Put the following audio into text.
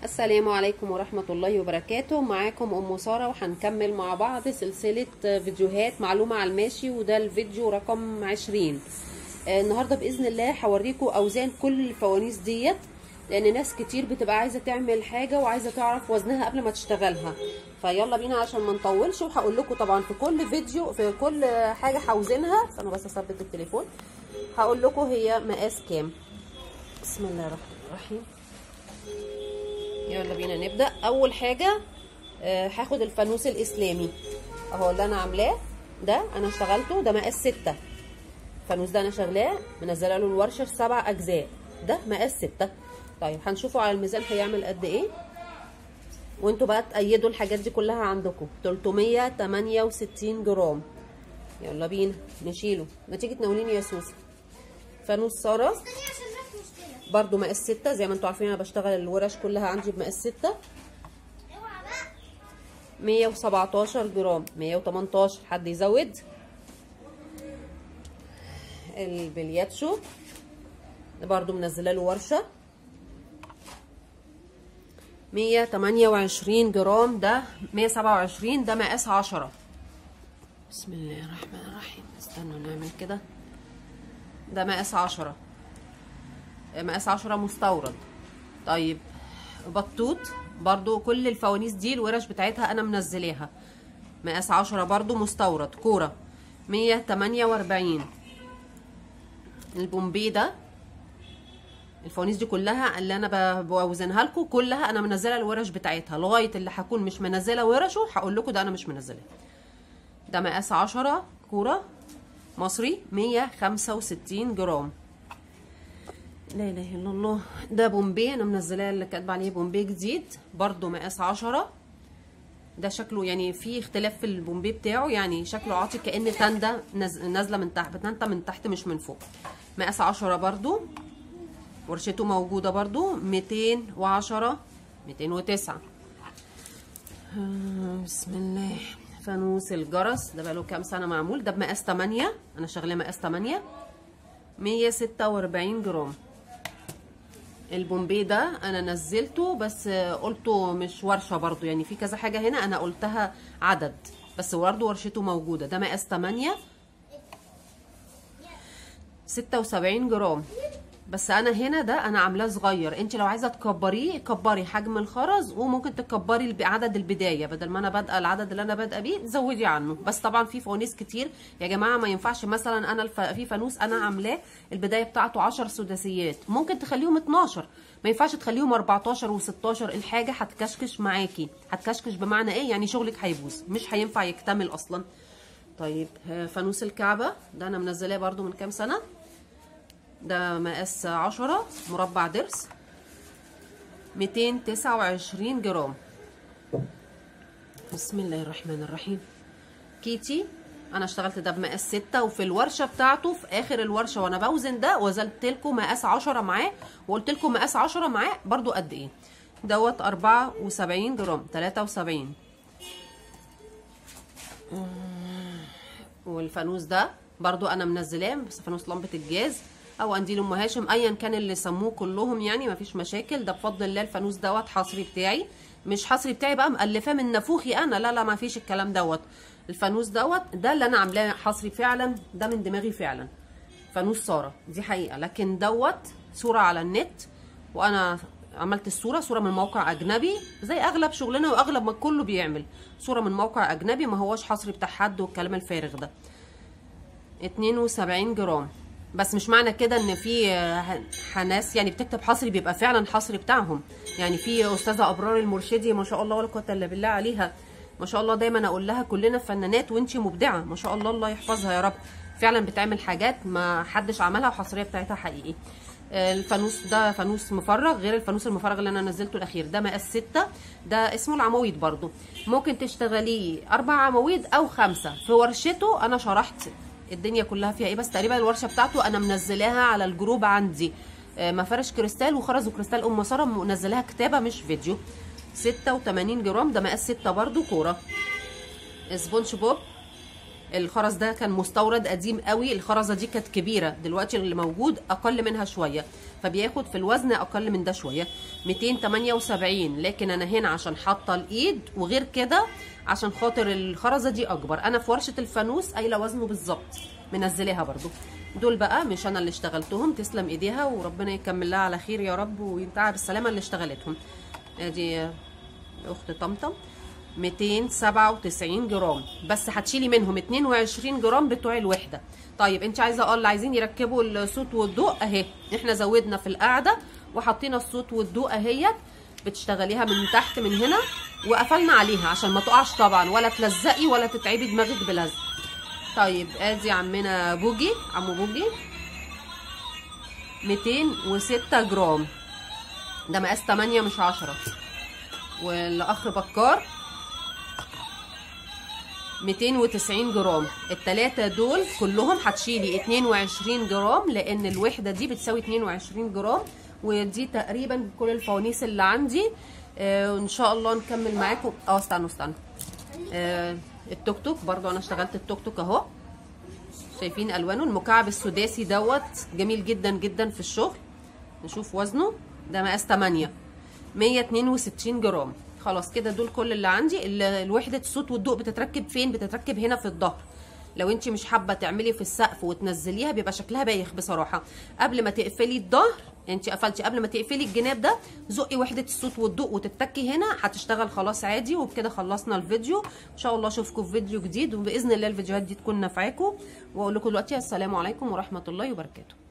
السلام عليكم ورحمة الله وبركاته معاكم أم سارة وهنكمل مع بعض سلسلة فيديوهات معلومة على الماشي وده الفيديو رقم عشرين آه، النهاردة بإذن الله هوريكم أوزان كل الفوانيس ديت لأن ناس كتير بتبقى عايزة تعمل حاجة وعايزة تعرف وزنها قبل ما تشتغلها فيلا بينا عشان ما نطولش وهقول لكم طبعا في كل فيديو في كل حاجة هوزنها استنوا بس أثبت التليفون هقول لكم هي مقاس كام بسم الله الرحمن الرحيم يلا بينا نبدا اول حاجه آه هاخد الفانوس الاسلامي اهو اللي انا عاملاه ده انا اشتغلته ده مقاس ستة الفانوس ده انا شغلاه منزله له الورشه سبع اجزاء ده مقاس ستة طيب هنشوفه على الميزان هيعمل قد ايه وانتوا بقى تأيدوا الحاجات دي كلها عندكم 368 جرام يلا بينا نشيله نتيجه تناوليني يا سوسي فانوس ساره برضو مقاس ستة زي ما انتوا عارفين انا بشتغل الورش كلها عندي بمقاس ستة مية وسبعتاشر جرام مية وتمنتاشر حد يزود البلياتشو ده برضو منزله له ورشه مية تمانية وعشرين جرام ده مية سبعة وعشرين ده مقاس عشرة بسم الله الرحمن الرحيم استنوا نعمل كده ده مقاس عشرة مقاس عشرة مستورد طيب بطوط برضو كل الفوانيس دي الورش بتاعتها انا منزلاها مقاس عشرة برضو مستورد كورة مية تمانية واربعين البومبي ده الفوانيس دي كلها اللي انا بوزنها لكم كلها انا منزله الورش بتاعتها لغايه اللي هكون مش منزله ورشه هقول لكم ده انا مش منزلاه ده مقاس عشرة كوره مصري مية خمسة وستين جرام لا اله الا الله ده بومبي انا منزلاه اللي كاتبه عليه بومبي جديد برضو مقاس عشرة ده شكله يعني في اختلاف في البومبي بتاعه يعني شكله عاطي كأن تندة نازله من تحت بتنتا من تحت مش من فوق مقاس عشرة برضو ورشته موجودة برضو ميتين وعشرة ميتين وتسعة بسم الله فانوس الجرس ده بقاله كام سنة معمول ده بمقاس تمانية انا شغلاه مقاس تمانية مية ستة واربعين جرام البومبي ده انا نزلته بس قلته مش ورشه برضو يعني في كذا حاجه هنا انا قلتها عدد بس برضو ورشته موجوده ده مقاس 8 76 جرام بس انا هنا ده انا عاملاه صغير انت لو عايزه تكبريه كبري حجم الخرز وممكن تكبري عدد البدايه بدل ما انا بادئه العدد اللي انا بادئه بيه زودي عنه بس طبعا في فوانيس كتير يا جماعه ما ينفعش مثلا انا الف... في فانوس انا عاملاه البدايه بتاعته 10 سداسيات ممكن تخليهم 12 ما ينفعش تخليهم 14 و16 الحاجه هتكشكش معاكي هتكشكش بمعنى ايه يعني شغلك هيبوظ مش هينفع يكتمل اصلا طيب فانوس الكعبه ده انا منزلاه برده من كام سنه ده مقاس عشرة مربع ضرس ميتين تسعة وعشرين جرام بسم الله الرحمن الرحيم كيتي انا اشتغلت ده بمقاس ستة وفي الورشه بتاعته في اخر الورشه وانا بوزن ده وزنت لكم مقاس عشرة معاه وقلت لكم مقاس عشرة معاه برضو قد ايه دوت أربعة وسبعين جرام تلاتة وسبعين والفانوس ده برضو انا منزلاه بس فانوس لمبه الجاز او قنديل ام هاشم ايا كان اللي سموه كلهم يعني مفيش مشاكل ده بفضل الله الفانوس دوت حصري بتاعي مش حصري بتاعي بقى مألفاه من نافوخي انا لا لا ما فيش الكلام دوت الفانوس دوت ده اللي انا عاملاه حصري فعلا ده من دماغي فعلا فانوس ساره دي حقيقه لكن دوت صوره على النت وانا عملت الصوره صوره من موقع اجنبي زي اغلب شغلنا واغلب ما كله بيعمل صوره من موقع اجنبي ما هوش حصري بتاع حد والكلام الفارغ ده 72 جرام بس مش معنى كده ان في ناس يعني بتكتب حصري بيبقى فعلا حصري بتاعهم يعني في استاذه ابرار المرشدي ما شاء الله ولا قوه الا بالله عليها ما شاء الله دايما اقول لها كلنا فنانات وانتي مبدعه ما شاء الله الله يحفظها يا رب فعلا بتعمل حاجات ما حدش عملها وحصريه بتاعتها حقيقي الفانوس ده فانوس مفرغ غير الفانوس المفرغ اللي انا نزلته الاخير ده مقاس ستة ده اسمه العواميد برضو ممكن تشتغليه اربع عواميد او خمسة في ورشته انا شرحت الدنيا كلها فيها ايه بس تقريبا الورشه بتاعته انا منزلاها على الجروب عندي مفارش كريستال وخرز وكريستال ام ساره منزلاها كتابه مش فيديو 86 جرام ده مقاس 6 برده كوره سبونج بوب الخرز ده كان مستورد قديم قوي الخرزه دي كانت كبيره دلوقتي اللي موجود اقل منها شويه فبياخد في الوزن اقل من ده شويه 278 لكن انا هنا عشان حاطه الايد وغير كده عشان خاطر الخرزه دي اكبر انا في ورشه الفانوس قايله وزنه بالظبط منزلاها برضو دول بقى مش انا اللي اشتغلتهم تسلم ايديها وربنا يكمل لها على خير يا رب وينتهى بالسلامه اللي اشتغلتهم ادي اخت طمطم 297 جرام بس هتشيلي منهم 22 جرام بتوع الوحده طيب انت عايزه اه اللي عايزين يركبوا الصوت والضوء اهي احنا زودنا في القاعده وحطينا الصوت والضوء اهيت بتشتغليها من تحت من هنا وقفلنا عليها عشان ما تقعش طبعا ولا تلزقي ولا تتعبي دماغك بلزق طيب ادي عمنا بوجي عمو بوجي 206 جرام ده مقاس 8 مش 10 والاخ بكار 290 جرام التلاتة دول كلهم هتشيلي 22 جرام لان الوحدة دي بتساوي 22 جرام ودي تقريبا كل الفوانيس اللي عندي آه وان شاء الله نكمل معاكم اه استنوا استنوا آه التوك توك برضو انا اشتغلت التوك توك اهو شايفين الوانه المكعب السداسي دوت جميل جدا جدا في الشغل نشوف وزنه ده مقاس 8 162 جرام خلاص كده دول كل اللي عندي الوحده الصوت والضوء بتتركب فين بتتركب هنا في الظهر لو انت مش حابه تعملي في السقف وتنزليها بيبقى شكلها بايخ بصراحه قبل ما تقفلي الظهر انت قفلتي قبل ما تقفلي الجناب ده زقي وحده الصوت والضوء وتتكي هنا هتشتغل خلاص عادي وبكده خلصنا الفيديو ان شاء الله اشوفكم في فيديو جديد وباذن الله الفيديوهات دي تكون نافعاكم واقول لكم دلوقتي السلام عليكم ورحمه الله وبركاته